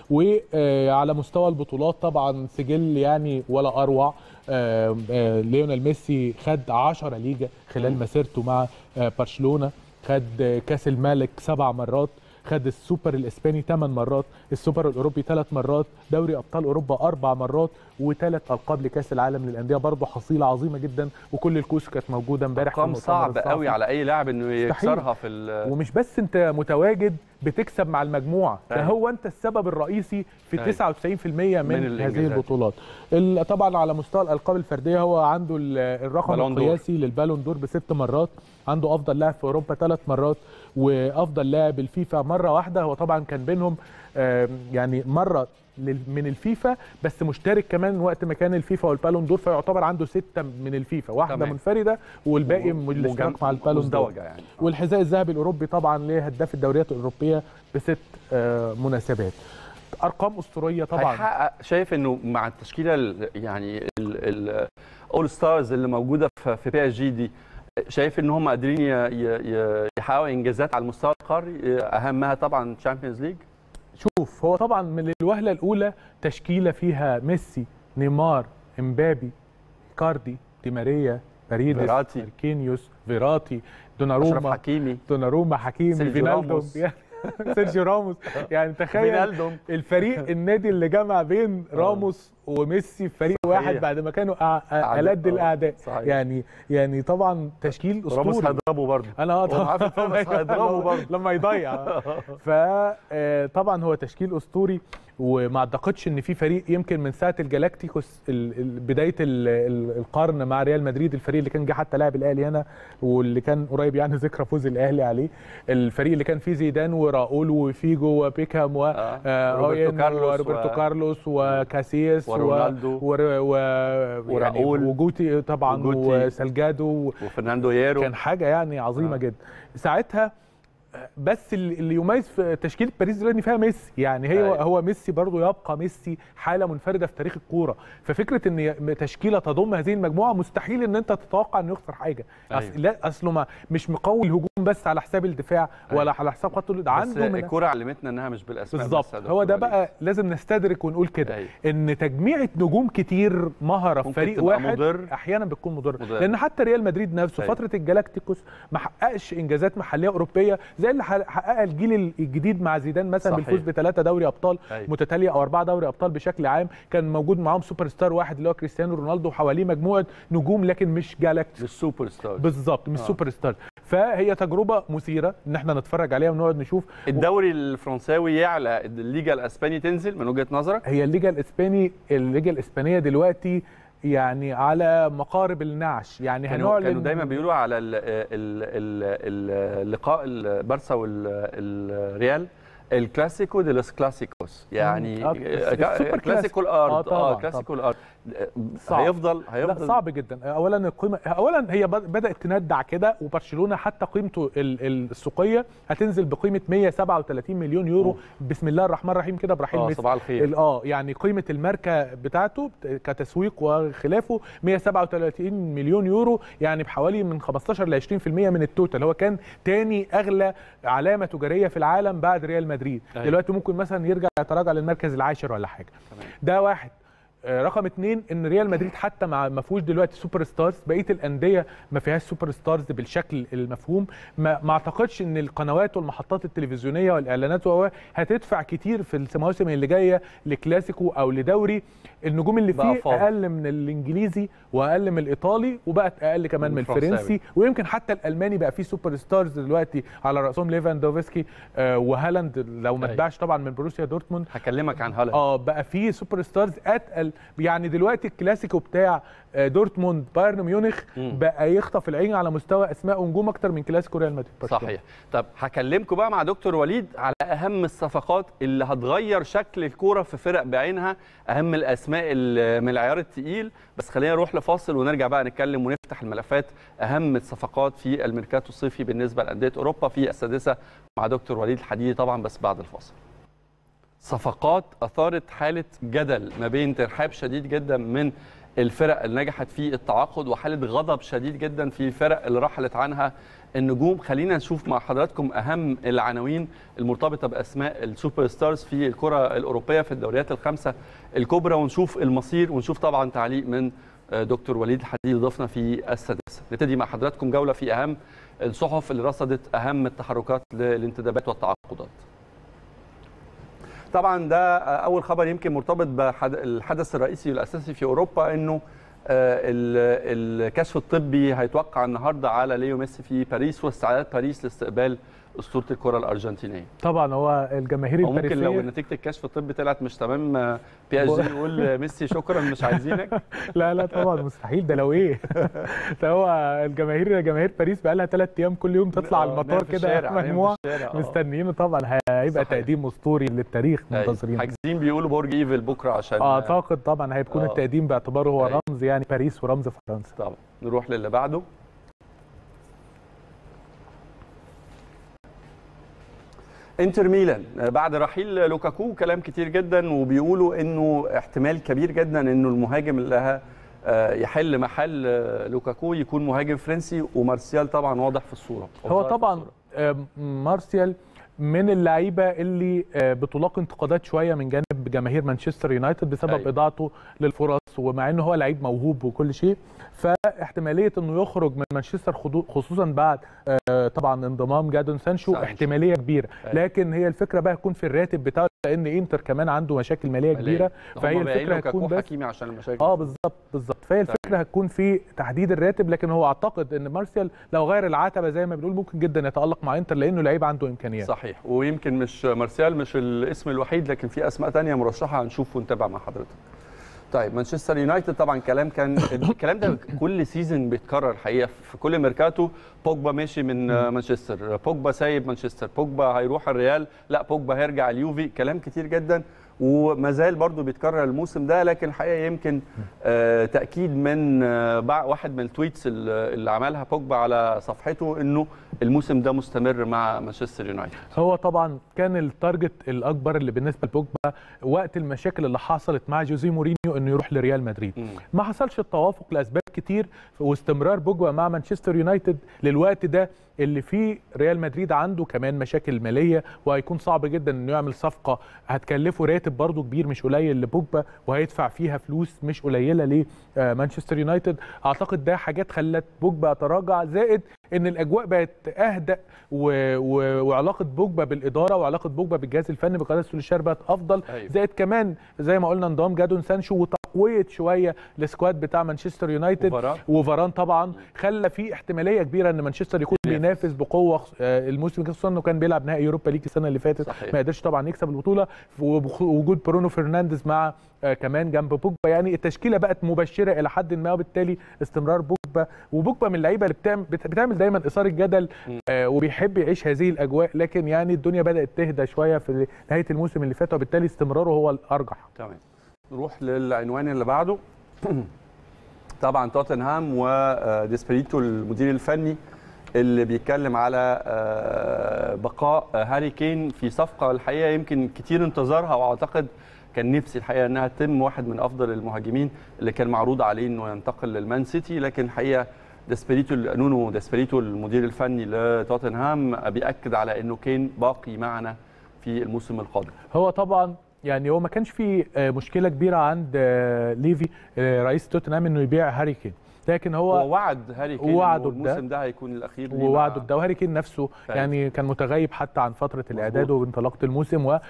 وعلى مستوى البطولات طبعا سجل يعني ولا اروع آه، آه، ليونيل ميسي خد 10 ليجا خلال مسيرته مع آه، برشلونه خد آه، كاس الملك سبع مرات خد السوبر الاسباني ثمان مرات السوبر الاوروبي ثلاث مرات دوري ابطال اوروبا اربع مرات وثلاث القاب لكاس العالم للانديه برضه حصيله عظيمه جدا وكل الكوس كانت موجوده امبارح في ارقام المؤتمر صعب الصحفي. قوي على اي لاعب انه مستحيل. يكسرها في ال- ومش بس انت متواجد بتكسب مع المجموعه ده أيوة. هو انت السبب الرئيسي في أيوة. 99% من, من هذه الإنجازات. البطولات ال- طبعا على مستوى الالقاب الفرديه هو عنده ال- الرقم بالون دور. القياسي للبالون دور بست مرات عنده افضل لاعب في اوروبا ثلاث مرات وافضل لاعب الفيفا مره واحده هو طبعا كان بينهم آم، يعني مره لل- من الفيفا بس مشترك كمان وقت ما كان الفيفا والبالون دور فيعتبر عنده سته من الفيفا واحده تمام. منفرده والباقي مجم- الاشتراك مع البالون دور مزدوجة يعني والحذاء الذهبي الاوروبي طبعا لهداف الدوريات الاوروبيه بست آه، مناسبات ارقام اسطوريه طبعا هيحقق شايف انه مع التشكيله ال- يعني الاول ستارز اللي موجوده في في بي اس جي دي شايف ان هم قادرين ي- ي- ي- يحققوا انجازات على المستوى القاري اهمها طبعا تشامبيونز ليج شوف هو طبعا من الوهله الاولى تشكيله فيها ميسي نيمار امبابي كاردي دي ماريا باريدس فيراتي. ماركينيوس فيراتي اشرف دوناروما حكيمي دوناروما حكيمي سيرجيو فينالدوم راموس. يعني سيرجيو راموس يعني تخيل فينالدوم الفريق النادي اللي جمع بين راموس وميسي في فريق صحيح. واحد بعد ما كانوا أع- أعداء. ألد آه، الاعداء صحيح. يعني يعني طبعا تشكيل راموس اسطوري هيضربه برضه انا اه هو معاه في الفرقة بس هيضربه برضه. لما يضيع فطبعا هو تشكيل اسطوري وما اعتقدش ان في فريق يمكن من ساعه الجالاكتيكوس ال- ال- بدايه ال- ال- القرن مع ريال مدريد الفريق اللي كان جه حتى لاعب الاهلي هنا واللي كان قريب يعني ذكرى فوز الاهلي عليه الفريق اللي كان فيه زيدان وراؤول وفيجو وبيكهام و آه. آه، روبرتو أوين كارلوس وروبرتو و- كارلوس وكاسياس و- ورونالدو. ور- و... وراؤول. يعني وجوتي طبعا وجوتي. وسالجادو وفرناندو ييرو كان حاجه يعني عظيمه آه. آه. جدا ساعتها بس اللي اللي يميز في تشكيله باريس دلوقتي فيها ميسي يعني هي أيوة. هو ميسي برضه يبقى ميسي حاله منفرده في تاريخ الكوره ففكره ان تشكيله تضم هذه المجموعه مستحيل ان انت تتوقع انه يخسر حاجه أيوة. أصل لا اصله ما مش مقوي الهجوم بس على حساب الدفاع أيوة. ولا على حساب خط الهجوم. ده بس عنده من الكوره علمتنا انها مش بالاسماء بس بالظبط يا دكتور هو ده وليد. بقى لازم نستدرك ونقول كده أيوة. ان تجميعه نجوم كتير مهره في ممكن فريق تبقى واحد مضر. احيانا بتكون مضره مضر. لان حتى ريال مدريد نفسه أيوة. فتره الجالاكتيكوس ما حققش انجازات محليه اوروبيه زي اللي حقق- حققها الجيل الجديد مع زيدان مثلا صحيح. بالفوز بثلاثه دوري ابطال أيوة. متتاليه او اربعه دوري ابطال بشكل عام كان موجود معاهم سوبر ستار واحد اللي هو كريستيانو رونالدو وحواليه مجموعه نجوم لكن مش جالاكتيكوس مش سوبر ستار بالظبط مش آه. سوبر ستار فهي تجربه مثيره ان احنا نتفرج عليها ونقعد نشوف الدوري الفرنساوي يعلى الليجا الاسباني تنزل من وجهه نظرك هي الليجا الاسباني الليجا الاسبانيه دلوقتي يعني على مقارب النعش يعني كانوا, هنعلن كانوا دايما بيقولوا على ال- ال- ال- اللقاء البارسا والريال الكلاسيكو دي لوس كلاسيكوس يعني آه، السوبر كلاسيكو كلاسيكو. الارض آه، اه, طبعاً، كلاسيكو الارض صعب. هيفضل لا هيفضل صعب جدا اولا القيمه اولا هي بد- بدات تندع كده وبرشلونه حتى قيمته ال- ال- السوقيه هتنزل بقيمه 137 مليون يورو أوه. بسم الله الرحمن الرحيم كده برحيل اه ميسي صباح الخير ال- اه يعني قيمه الماركه بتاعته بت- كتسويق وخلافه 137 مليون يورو يعني بحوالي من 15 ل 20% من التوتال هو كان تاني اغلى علامه تجاريه في العالم بعد ريال مدريد أيوة. دلوقتي ممكن مثلا يرجع يتراجع للمركز العاشر ولا حاجه تمام. ده واحد آه، رقم اتنين ان ريال مدريد حتى مع ما فيهوش دلوقتي سوبر ستارز بقيه الانديه ما فيهاش سوبر ستارز بالشكل المفهوم ما, ما اعتقدش ان القنوات والمحطات التلفزيونيه والاعلانات و هتدفع كتير في المواسم اللي جايه لكلاسيكو او لدوري النجوم اللي بقى فيه فاضي. اقل من الانجليزي واقل من الايطالي وبقت اقل كمان من والفرنساوي. الفرنسي ويمكن حتى الالماني بقى فيه سوبر ستارز دلوقتي على راسهم ليفاندوفسكي آه، وهالاند لو ما أيوة. اتباعش طبعا من بروسيا دورتموند هكلمك عن هالاند اه بقى في سوبر ستارز اتقل يعني دلوقتي الكلاسيكو بتاع آه، دورتموند بايرن ميونخ مم. بقى يخطف العين على مستوى اسماء ونجوم اكتر من كلاسيكو ريال مدريد برشلونة. صحيح طب هكلمكم بقى مع دكتور وليد على اهم الصفقات اللي هتغير شكل الكوره في فرق بعينها اهم الاسماء ال- من العيار التقيل بس خلينا نروح لفاصل ونرجع بقى نتكلم ونفتح الملفات اهم الصفقات في الميركاتو الصيفي بالنسبه لانديه اوروبا في السادسه مع دكتور وليد الحديدي طبعا بس بعد الفاصل صفقات اثارت حاله جدل ما بين ترحاب شديد جدا من الفرق اللي نجحت في التعاقد وحاله غضب شديد جدا في الفرق اللي رحلت عنها النجوم خلينا نشوف مع حضراتكم اهم العناوين المرتبطه باسماء السوبر ستارز في الكره الاوروبيه في الدوريات الخمسه الكبرى ونشوف المصير ونشوف طبعا تعليق من آه، دكتور وليد الحديدي ضيفنا في السادسه نبتدي مع حضراتكم جوله في اهم الصحف اللي رصدت اهم التحركات للانتدابات والتعاقدات طبعا ده اول خبر يمكن مرتبط بالحدث الرئيسي والاساسي في اوروبا انه آه، ال- الكشف الطبي هيتوقع النهارده على ليو ميسي في باريس واستعداد باريس لاستقبال اسطوره الكره الارجنتينيه طبعا هو الجماهير او ممكن لو الباريسيه نتيجه الكشف الطبي طلعت مش تمام آه، بي اس جي يقول ميسي شكرا مش عايزينك لا لا طبعا مستحيل ده لو ايه ده هو الجماهير جماهير باريس بقى لها ثلاث ايام كل يوم تطلع على آه، المطار نايم في كده الشارع، نايم في مجموعه الشارع، آه. مستنيينه طبعا هيبقى صحيح. تقديم اسطوري للتاريخ أيوة. منتظرين حاجزين بيقولوا برج ايفل بكره عشان اعتقد طبعا هيكون آه. التقديم باعتباره هو أيوة. رمز يعني باريس ورمز فرنسا طبعا نروح للي بعده انتر ميلان بعد رحيل لوكاكو كلام كتير جدا وبيقولوا انه احتمال كبير جدا انه المهاجم اللي ه- آه، يحل محل آه، لوكاكو يكون مهاجم فرنسي ومارسيال طبعا واضح في الصوره هو ظاهر في طبعا الصورة. آه، مارسيال من اللعيبه اللي آه، بتلاقي انتقادات شويه من جانب جماهير مانشستر يونايتد بسبب أيوة. اضاعته للفرص خالص ومع انه هو لعيب موهوب وكل شيء فاحتماليه انه يخرج من مانشستر خضو- خصوصا بعد آه، طبعا انضمام جادون سانشو سانشو. احتماليه كبيره أيوة. لكن هي الفكره بقى هتكون في الراتب بتاعه لان انتر كمان عنده مشاكل ماليه كبيره فهي الفكره هتكون بس حكيمي عشان المشاكل اه بالظبط بالظبط فهي الفكره هتكون في تحديد الراتب لكن هو اعتقد ان مارسيال لو غير العتبه زي ما بنقول ممكن جدا يتالق مع انتر لانه لعيب عنده امكانيات صحيح ويمكن مش مارسيال مش الاسم الوحيد لكن في اسماء تانية مرشحه هنشوف ونتابع مع حضرتك طيب مانشستر يونايتد طبعا كلام كان الكلام ده كل سيزون بيتكرر الحقيقه في كل ميركاتو بوجبا ماشي من مانشستر بوجبا سايب مانشستر بوجبا هيروح الريال لا بوجبا هيرجع اليوفي كلام كتير جدا وما زال برضه بيتكرر الموسم ده لكن الحقيقه يمكن آه تاكيد من آه بع- واحد من التويتس اللي اللي عملها بوجبا على صفحته انه الموسم ده مستمر مع مانشستر يونايتد هو طبعا كان التارجت الاكبر اللي بالنسبه لبوجبا وقت المشاكل اللي حصلت مع جوزيه مورينيو انه يروح لريال مدريد مم. ما حصلش التوافق لاسباب كتير واستمرار بوجبا مع مانشستر يونايتد للوقت ده اللي فيه ريال مدريد عنده كمان مشاكل ماليه وهيكون صعب جدا انه يعمل صفقه هتكلفه راتب برضه كبير مش قليل لبوجبا وهيدفع فيها فلوس مش قليله لمانشستر يونايتد اعتقد ده حاجات خلت بوجبا يتراجع زائد ان الاجواء بقت اهدأ و... و... وعلاقه بوجبا بالاداره وعلاقه بوجبا بالجهاز الفني بقياده سولشار بقت افضل أيوة. زائد كمان زي ما قلنا انضمام جادون سانشو وتقويه شويه السكواد بتاع مانشستر يونايتد وفاران. وفاران طبعا خلى في احتماليه كبيره ان مانشستر يكون ينافس. بينافس بقوه آه، الموسم ده خصوصا انه كان بيلعب نهائي اوروبا ليج السنه اللي فاتت صحيح. ما قدرش طبعا يكسب البطوله ووجود برونو فرنانديز مع آه، كمان جنب بوجبا يعني التشكيله بقت مبشره الى حد ما وبالتالي استمرار بوجبا وبوجبا من اللعيبه اللي بتعمل بت- بتعمل دايما اثاره جدل آه، وبيحب يعيش هذه الاجواء لكن يعني الدنيا بدات تهدى شويه في نهايه الموسم اللي فات وبالتالي استمراره هو الارجح تمام نروح للعنوان اللي بعده طبعا توتنهام وديسبريتو المدير الفني اللي بيتكلم على آه، بقاء هاري كين في صفقه الحقيقه يمكن كتير انتظارها واعتقد كان نفسي الحقيقه انها تتم واحد من افضل المهاجمين اللي كان معروض عليه انه ينتقل للمان سيتي لكن الحقيقه ديسبريتو نونو ديسبريتو المدير الفني لتوتنهام بياكد على انه كين باقي معنا في الموسم القادم هو طبعا يعني هو ما كانش في آه، مشكله كبيره عند آه، ليفي آه، رئيس توتنهام انه يبيع هاري كين لكن هو هو وعد هاري كين وعده إنه بده. الموسم ده هيكون الاخير ليه ووعده مع- بده وهاري كين نفسه أيوة. يعني كان متغيب حتى عن فتره الاعداد وانطلاقه الموسم وال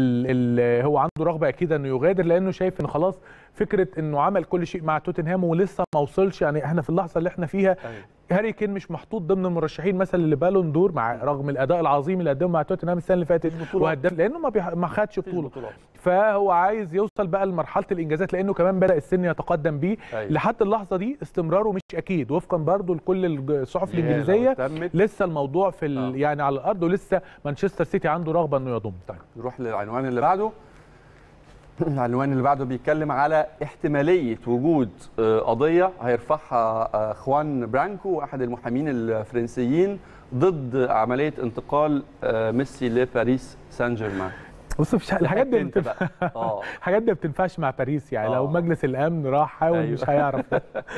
ال هو عنده رغبه اكيده انه يغادر لانه شايف ان خلاص فكره انه عمل كل شيء مع توتنهام ولسه ما وصلش يعني احنا في اللحظه اللي احنا فيها أيوة. هاري كين مش محطوط ضمن المرشحين مثلا اللي بالون دور مع رغم الاداء العظيم اللي قدمه مع توتنهام السنه اللي فاتت بطولات. وهداف لانه ما بيح- ما خدش مفيش بطوله بطولات. فهو عايز يوصل بقى لمرحله الانجازات لانه كمان بدا السن يتقدم بيه أيوة. لحد اللحظه دي استمراره مش اكيد وفقا برضو لكل الصحف يا لو الانجليزيه تمت. لسه الموضوع في ال... آه. يعني على الارض ولسه مانشستر سيتي عنده رغبه انه يضم طيب نروح للعنوان اللي بعده العنوان اللي بعده بيتكلم على احتماليه وجود آه، قضيه هيرفعها آه، خوان برانكو احد المحامين الفرنسيين ضد عمليه انتقال آه، ميسي لباريس سان جيرمان بص مش الحاجات دي انت بتنفع بقى اه الحاجات دي ما بتنفعش مع باريس يعني لو آه. مجلس الامن راح حاول أيوة. مش هيعرف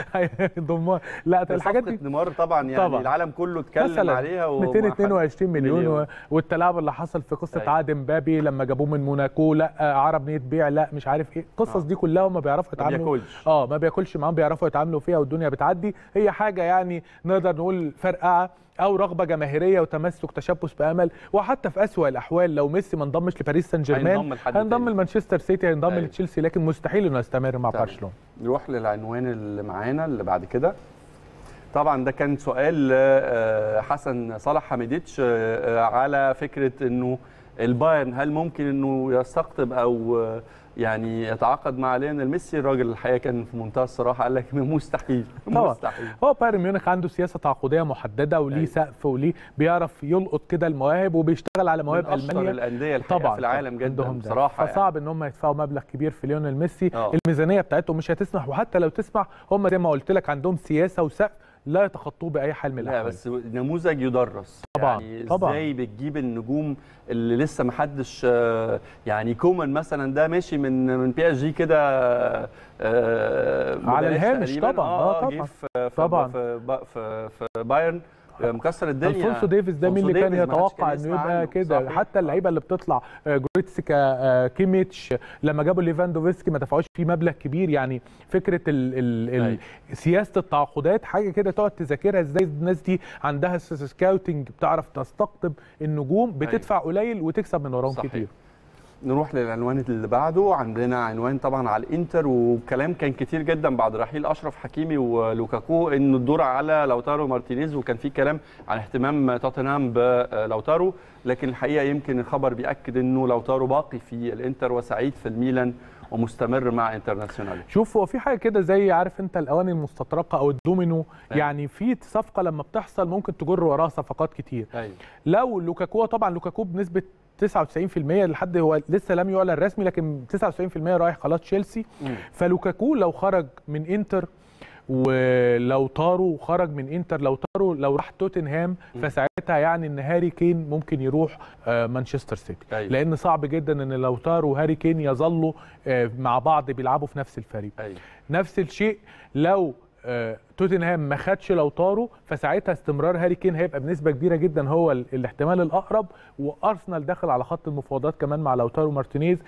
هيضمها لا الحاجات دي نيمار طبعا يعني طبعاً. العالم كله اتكلم مثلا عليها وما حد- 222 مليون, مليون. و... والتلاعب اللي حصل في قصه أيوة. عاد مبابي لما جابوه من موناكو لا آه، عرب نيه بيع لا مش عارف ايه القصص آه. دي كلها هم بيعرفوا ما يتعاملوا بياكلش اه ما بياكلش معاهم بيعرفوا يتعاملوا فيها والدنيا بتعدي هي حاجه يعني نقدر نقول فرقعه او رغبه جماهيريه وتمسك تشبث بامل وحتى في اسوأ الاحوال لو ميسي ما انضمش لباريس سان هينضم جيرمان لحد هينضم تاني. لمانشستر سيتي هينضم أيوة. لتشيلسي لكن مستحيل انه يستمر مع تمام. برشلونه نروح للعنوان اللي معانا اللي بعد كده طبعا ده كان سؤال آه، حسن صالح حميديتش آه، على فكره انه البايرن هل ممكن انه يستقطب او آه، يعني يتعاقد مع ليونيل ميسي الراجل الحقيقه كان في منتهى الصراحه قال لك مستحيل طبعا. مستحيل هو بايرن ميونخ عنده سياسه تعاقديه محدده وليه أيوة. سقف وليه بيعرف يلقط كده المواهب وبيشتغل على مواهب من اشطر المانيا الانديه الحقيقه طبعا في العالم جدا عندهم ده. بصراحه فصعب ان هم يدفعوا مبلغ كبير في ليونيل ميسي آه. الميزانيه بتاعتهم مش هتسمح وحتى لو تسمح هم زي ما قلت لك عندهم سياسه وسقف لا يتخطوه باي حال من لا الاحوال بس نموذج يدرس طبعاً، يعني طبعاً. ازاي بتجيب النجوم اللي لسه ما حدش آه، يعني كومان مثلا ده ماشي من من بي اس جي كده آه، على ببلاش الهامش تقريباً. طبعاً، اه آه، جه طبعاً. في في- طبعاً. في في, في, في بايرن آه، مكسر الدنيا الفونسو ديفيز ده مين اللي كان ألفونسو ديفيز ما حدش يتوقع كان انه يسمع يبقى عنه. كده صحيح. حتى اللعيبه اللي بتطلع آه، جوريتسكا آه، كيميتش لما جابوا ليفاندوفسكي ما دفعوش فيه مبلغ كبير يعني فكره ال ال أيوة. ال سياسه التعاقدات حاجه كده تقعد تذاكرها ازاي الناس دي عندها سكاوتنج بتعرف تستقطب النجوم بتدفع قليل وتكسب من وراهم صحيح. كتير نروح للعنوان اللي بعده عندنا عنوان طبعا على الانتر وكلام كان كتير جدا بعد رحيل اشرف حكيمي ولوكاكو انه الدور على لوتارو مارتينيز وكان في كلام عن اهتمام توتنهام بلوتارو لكن الحقيقه يمكن الخبر بياكد انه لوتارو باقي في الانتر وسعيد في الميلان ومستمر مع انترناسيونال شوف هو في حاجه كده زي عارف انت الاواني المستطرقه او الدومينو أيوة. يعني في صفقه لما بتحصل ممكن تجر وراها صفقات كتير ايوه لو لوكاكو طبعا لوكاكو بنسبه 99% لحد هو لسه لم يعلن رسمي لكن 99% رايح خلاص تشيلسي مم. فلوكاكو لو خرج من انتر ولو طارو خرج من انتر لو طارو لو راح توتنهام مم. فساعتها يعني ان هاري كين ممكن يروح آه، مانشستر سيتي أيوة. لان صعب جدا ان لو طارو وهاري كين يظلوا آه، مع بعض بيلعبوا في نفس الفريق ايوه نفس الشيء لو آه، توتنهام ما خدش لوتارو فساعتها استمرار هاري كين هيبقى بنسبه كبيره جدا هو ال- الاحتمال الاقرب وارسنال داخل على خط المفاوضات كمان مع لوتارو مارتينيز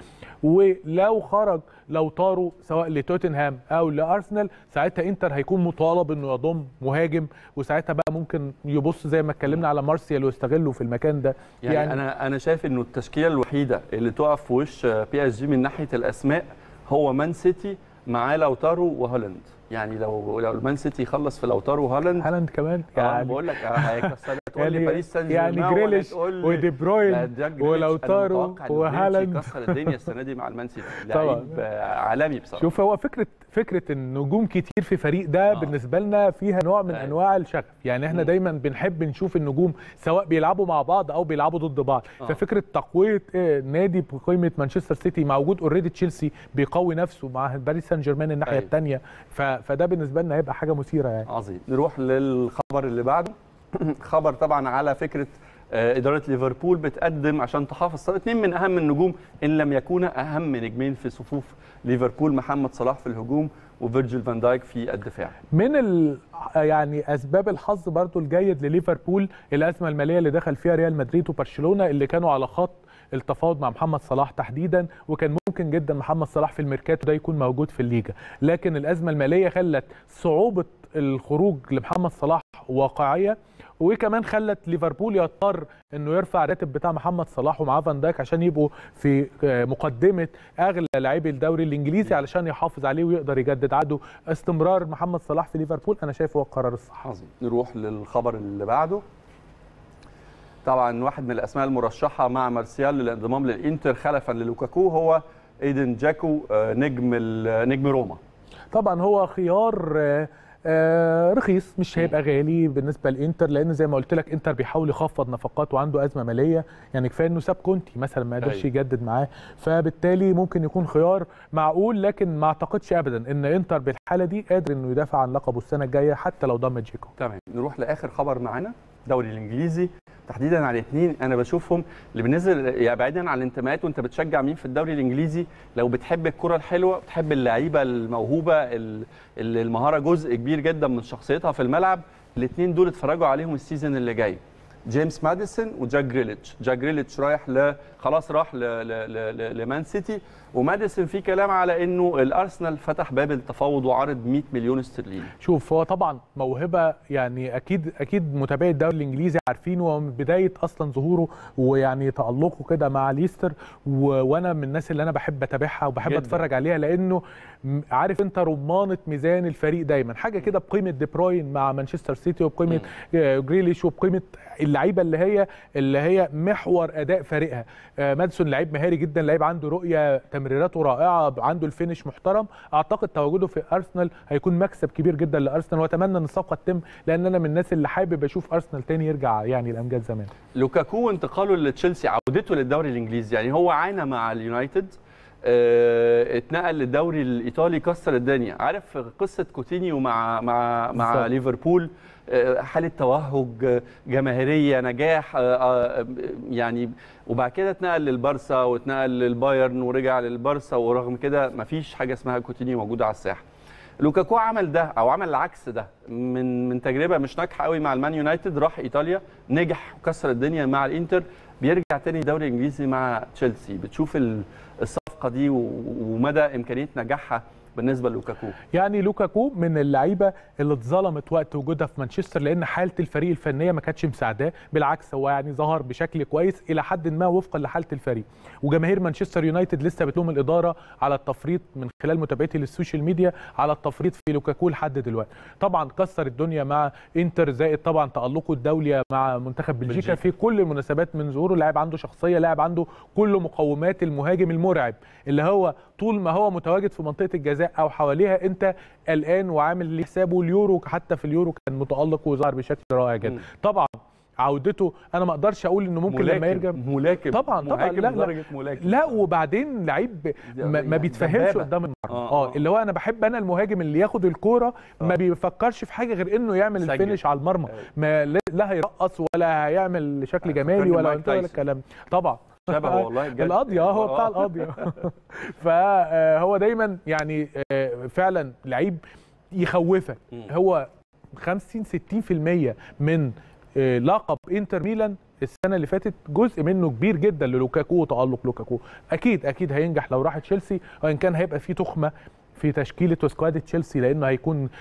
ولو خرج لوتارو سواء لتوتنهام او لارسنال ساعتها انتر هيكون مطالب انه يضم مهاجم وساعتها بقى ممكن يبص زي ما اتكلمنا على مارسيال ويستغله في المكان ده يعني, يعني انا انا شايف انه التشكيله الوحيده اللي تقف في وش بي اس جي من ناحيه الاسماء هو مان سيتي معاه لوتارو وهولاند يعني لو لو المان سيتي يخلص في لوتارو وهولاند هالاند كمان يعني يعني بقول لك هيكسر تقول لي يعني- باريس سان يعني جيرمان ولا جريليش تقول لي ودي لا، بروين ده جريليش. أنا ولوتارو متوقع إن جريليش وهالاند يكسر الدنيا السنه دي مع المان سيتي طبعاً. لعيب آه، عالمي بصراحه شوف هو فكره فكره النجوم كتير في فريق ده آه. آه. بالنسبه لنا فيها نوع من أيوة. انواع الشغف يعني احنا مم. دايما بنحب نشوف النجوم سواء بيلعبوا مع بعض او بيلعبوا ضد بعض آه. آه. ففكره تقويه آه، نادي بقيمه مانشستر سيتي مع وجود اوريدي تشيلسي بيقوي نفسه مع باريس سان جيرمان الناحيه أيوة. أيوة. الثانيه فده بالنسبه لنا هيبقى حاجه مثيره يعني عظيم نروح للخبر اللي بعده خبر طبعا على فكره آه، اداره ليفربول بتقدم عشان تحافظ اثنين من اهم النجوم ان لم يكونا اهم نجمين في صفوف ليفربول محمد صلاح في الهجوم وفيرجيل فان دايك في الدفاع من ال يعني اسباب الحظ برضو الجيد لليفربول الازمه الماليه اللي دخل فيها ريال مدريد وبرشلونه اللي كانوا على خط التفاوض مع محمد صلاح تحديدا وكان ممكن جدا محمد صلاح في الميركاتو ده يكون موجود في الليجا لكن الازمه الماليه خلت صعوبه الخروج لمحمد صلاح واقعيه وكمان خلت ليفربول يضطر انه يرفع الراتب بتاع محمد صلاح ومعاه فان دايك عشان يبقوا في آه، مقدمه اغلى لاعبي الدوري الانجليزي علشان يحافظ عليه ويقدر يجدد عقده استمرار محمد صلاح في ليفربول انا شايفه هو القرار الصح عظيم نروح للخبر اللي بعده طبعا واحد من الاسماء المرشحه مع مارسيال للانضمام للانتر خلفا للوكاكو هو ايدن جاكو آه، نجم ال- نجم روما طبعا هو خيار آه، آه، رخيص مش هيبقى غالي بالنسبه للانتر لان زي ما قلت لك انتر بيحاول يخفض نفقات وعنده ازمه ماليه يعني كفايه انه ساب كونتي مثلا ما قدرش أيوة. يجدد معاه فبالتالي ممكن يكون خيار معقول لكن ما اعتقدش ابدا ان انتر بالحاله دي قادر انه يدافع عن لقبه السنه الجايه حتى لو ضم جيكو تمام نروح لاخر خبر معانا الدوري الانجليزي تحديدا على اثنين انا بشوفهم اللي بالنسبه يعني بعيدا عن الانتماءات وانت بتشجع مين في الدوري الانجليزي لو بتحب الكره الحلوه بتحب اللعيبه الموهوبه ال- اللي المهاره جزء كبير جدا من شخصيتها في الملعب الاثنين دول اتفرجوا عليهم السيزون اللي جاي جيمس ماديسون وجاك جريليتش جاك جريليتش رايح ل خلاص راح ل... ل... ل... ل... لمان سيتي وماديسون في كلام على انه الارسنال فتح باب التفاوض وعرض 100 مليون استرليني شوف هو طبعا موهبه يعني اكيد اكيد متابعي الدوري الانجليزي عارفينه ومن بدايه اصلا ظهوره ويعني تالقه كده مع ليستر و... وانا من الناس اللي انا بحب اتابعها وبحب جداً. اتفرج عليها لانه م- عارف انت رمانه ميزان الفريق دايما حاجه كده بقيمه دي بروين مع مانشستر سيتي وبقيمه آه، جريليش وبقيمه اللعيبه اللي هي اللي هي محور اداء فريقها آه، ماديسون لعيب مهاري جدا لعيب عنده رؤيه تمريراته رائعه عنده الفينش محترم اعتقد تواجده في ارسنال هيكون مكسب كبير جدا لارسنال واتمنى ان الصفقه تتم لان انا من الناس اللي حابب اشوف ارسنال تاني يرجع يعني لامجاد زمان لوكاكو انتقاله لتشيلسي عودته للدوري الانجليزي يعني هو عانى مع اليونايتد اه اتنقل للدوري الايطالي كسر الدنيا عارف قصه كوتينيو مع مع مع بالظبط. ليفربول آه، حاله توهج آه، جماهيريه نجاح آه، آه، يعني وبعد كده اتنقل للبارسا واتنقل للبايرن ورجع للبارسا ورغم كده مفيش حاجه اسمها كوتينيو موجوده على الساحه لوكاكو عمل ده او عمل العكس ده من من تجربه مش ناجحه قوي مع المان يونايتد راح ايطاليا نجح وكسر الدنيا مع الانتر بيرجع تاني الدوري الانجليزي مع تشيلسي بتشوف ال- الصفقه دي و- ومدى امكانيه نجاحها بالنسبه للوكاكو يعني لوكاكو من اللعيبه اللي اتظلمت وقت وجودها في مانشستر لان حاله الفريق الفنيه ما كانتش مساعداه بالعكس هو يعني ظهر بشكل كويس الى حد ما وفقا لحاله الفريق وجماهير مانشستر يونايتد لسه بتلوم الاداره على التفريط من خلال متابعتي للسوشيال ميديا على التفريط في لوكاكو لحد دلوقتي طبعا كسر الدنيا مع انتر زائد طبعا تالقه الدولي مع منتخب بلجيكا, بلجيكا. في كل المناسبات من ظهوره لاعب عنده شخصيه لاعب عنده كل مقومات المهاجم المرعب اللي هو طول ما هو متواجد في منطقه الجزاء او حواليها انت قلقان وعامل اللي حسابه اليورو حتى في اليورو كان متالق وظهر بشكل رائع جدا مم. طبعا عودته انا ما اقدرش اقول انه ممكن لما يرجع ملاكم طبعاً، طبعاً، مهاجم لا، لا. لدرجه ملاكم لا وبعدين لعيب ما, ما يعني بيتفهمش دبابة. قدام المرمى آه، اه آه. اللي هو انا بحب انا المهاجم اللي ياخد الكوره ما آه. بيفكرش في حاجه غير انه يعمل سجل. الفينش على المرمى أيوة. ما لا- لا هيرقص ولا هيعمل شكل آه، جمالي فكرني ولا بمايك ولا تايسون. الكلام طبعا شبهه والله بجد. القاضية اه هو آه. بتاع القاضية فهو دايما يعني آه، فعلا لعيب يخوفك مم. هو 50 60% من آه، لقب انتر ميلان السنه اللي فاتت جزء منه كبير جدا للوكاكو وتالق لوكاكو اكيد اكيد هينجح لو راح تشيلسي وان كان هيبقى فيه تخمه في تشكيله وسكواد تشيلسي لانه هيكون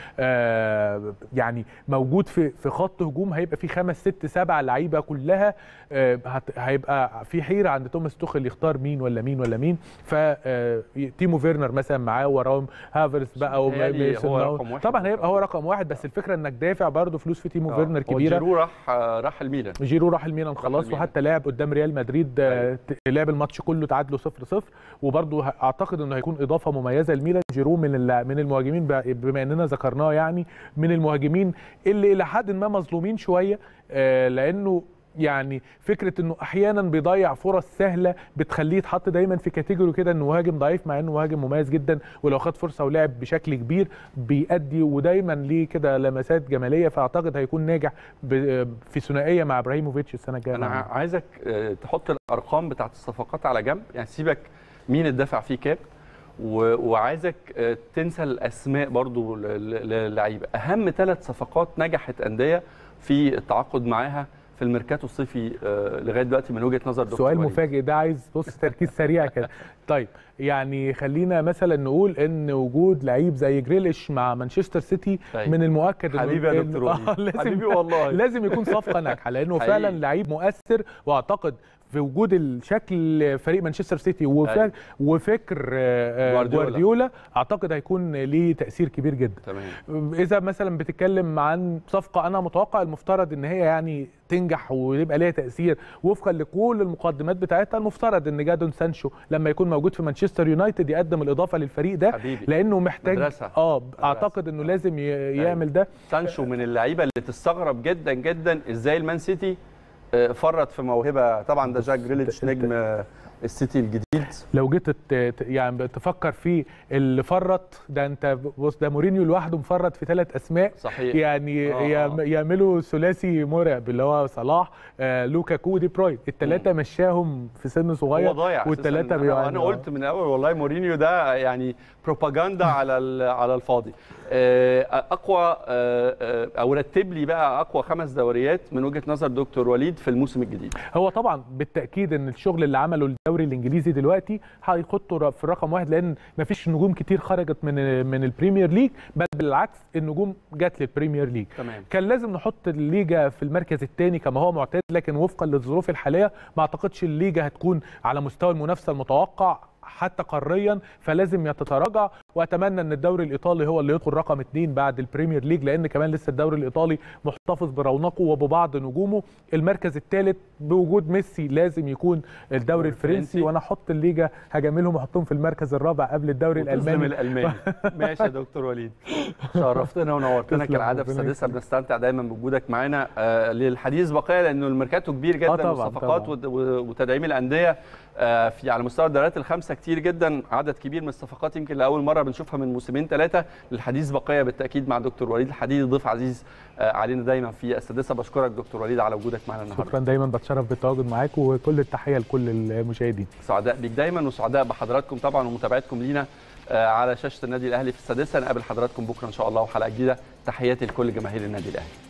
آه يعني موجود في في خط هجوم هيبقى في خمس ست سبع لعيبه كلها آه هت- هيبقى في حيره عند توماس توخل يختار مين ولا مين ولا مين ف آه، تيمو فيرنر مثلا معاه وراهم هافرز بقى متهيألي وميسون هو ماونت. رقم واحد طبعا هيبقى هو رقم واحد بس الفكره انك دافع برضه فلوس في تيمو آه. فيرنر هو كبيره جيرو راح آه، راح الميلان جيرو راح الميلان خلاص الميلان. وحتى لعب قدام ريال مدريد آه، أيوة. ت- لعب الماتش كله تعادلوا 0 0 وبرضه ه- اعتقد انه هيكون اضافه مميزه لميلان جيرو من الل- من المهاجمين ب- بما اننا ذكرناه يعني من المهاجمين اللي الى حد ما مظلومين شويه آه، لانه يعني فكره انه احيانا بيضيع فرص سهله بتخليه يتحط دايما في كاتيجوري كده انه مهاجم ضعيف مع انه مهاجم مميز جدا ولو خد فرصه ولعب بشكل كبير بيأدي ودايما ليه كده لمسات جماليه فاعتقد هيكون ناجح ب- في ثنائيه مع ابراهيموفيتش السنه الجايه انا معانا. ع- عايزك آه، تحط الارقام بتاعت الصفقات على جنب يعني سيبك مين الدفع فيه كام و- وعايزك آه، تنسى الاسماء برضو ل- ل- للعيبه اهم ثلاث صفقات نجحت انديه في التعاقد معاها في الميركاتو الصيفي آه، لغايه دلوقتي من وجهه نظر دكتور سؤال وليد. مفاجئ ده عايز بص تركيز سريع كده طيب يعني خلينا مثلا نقول ان وجود لعيب زي جريليش مع مانشستر سيتي طيب. من المؤكد إنه- حبيبي يا إنه- دكتور وليد. آه، لازم حبيبي والله. لازم يكون صفقه ناجحه لانه حقيقي. فعلا لعيب مؤثر واعتقد في وجود الشكل فريق مانشستر سيتي وف- أيوة. وفكر آه، آه، جوارديولا. جوارديولا اعتقد هيكون ليه تاثير كبير جدا تمام اذا مثلا بتتكلم عن صفقه انا متوقع المفترض ان هي يعني تنجح ويبقى ليها تاثير وفقا لكل المقدمات بتاعتها المفترض ان جادون سانشو لما يكون موجود في مانشستر يونايتد يقدم الاضافه للفريق ده حبيبي. لانه محتاج مدرسة. اه اعتقد انه لازم ي- يعمل ده سانشو من اللعيبه اللي تستغرب جدا جدا ازاي المان سيتي آه، فرط في موهبه طبعا ده جاك جريليتش انت- نجم آه، السيتي الجديد لو جيت ت- ت- يعني تفكر في اللي فرط ده انت بص ده مورينيو لوحده مفرط في ثلاث اسماء صحيح يعني آه، يعم- آه. يعملوا ثلاثي مرعب اللي هو صلاح آه لوكاكو دي بروين الثلاثه مشاهم في سن صغير هو ضايع والثلاثه أساساً. انا, أنا قلت من الاول والله مورينيو ده يعني بروباجندا على ال- على الفاضي آه، اقوى آه، آه، او رتب لي بقى اقوى خمس دوريات من وجهه نظر دكتور وليد في الموسم الجديد هو طبعا بالتاكيد ان الشغل اللي عمله الدوري الانجليزي دلوقتي هيحطه في الرقم واحد لان مفيش نجوم كتير خرجت من من البريمير ليج بل بالعكس النجوم جت للبريمير ليج تمام كان لازم نحط الليجا في المركز الثاني كما هو معتاد لكن وفقا للظروف الحاليه ما اعتقدش الليجا هتكون على مستوى المنافسه المتوقع حتى قاريا فلازم تتراجع واتمنى ان الدوري الايطالي هو اللي يدخل رقم اثنين بعد البريمير ليج لان كمان لسه الدوري الايطالي محتفظ برونقه وببعض نجومه المركز الثالث بوجود ميسي لازم يكون الدوري الفرنسي الفرنسي. وانا احط الليجا هجاملهم واحطهم في المركز الرابع قبل الدوري وتظلم الالماني الالماني ماشي يا دكتور وليد شرفتنا ونورتنا تسلم، كالعاده في ربنا السادسه يكرمك. بنستمتع دايما بوجودك معانا آه، للحديث بقيه لانه الميركاتو كبير جدا طبعاً، والصفقات طبعاً. ود- و- وتدعيم الانديه آه، في على مستوى الدوريات الخمسه كتير جدا عدد كبير من الصفقات يمكن لاول مره بنشوفها من موسمين ثلاثه للحديث بقيه بالتاكيد مع دكتور وليد الحديدي ضيف عزيز آه، علينا دايما في السادسه بشكرك دكتور وليد على وجودك معنا النهارده شكرا دايما بتشرف بالتواجد معاكم وكل التحيه لكل المشاهدين سعداء بيك دايما وسعداء بحضراتكم طبعا ومتابعتكم لينا على شاشه النادي الاهلي في السادسه نقابل حضراتكم بكره ان شاء الله وحلقه جديده تحياتي لكل جماهير النادي الاهلي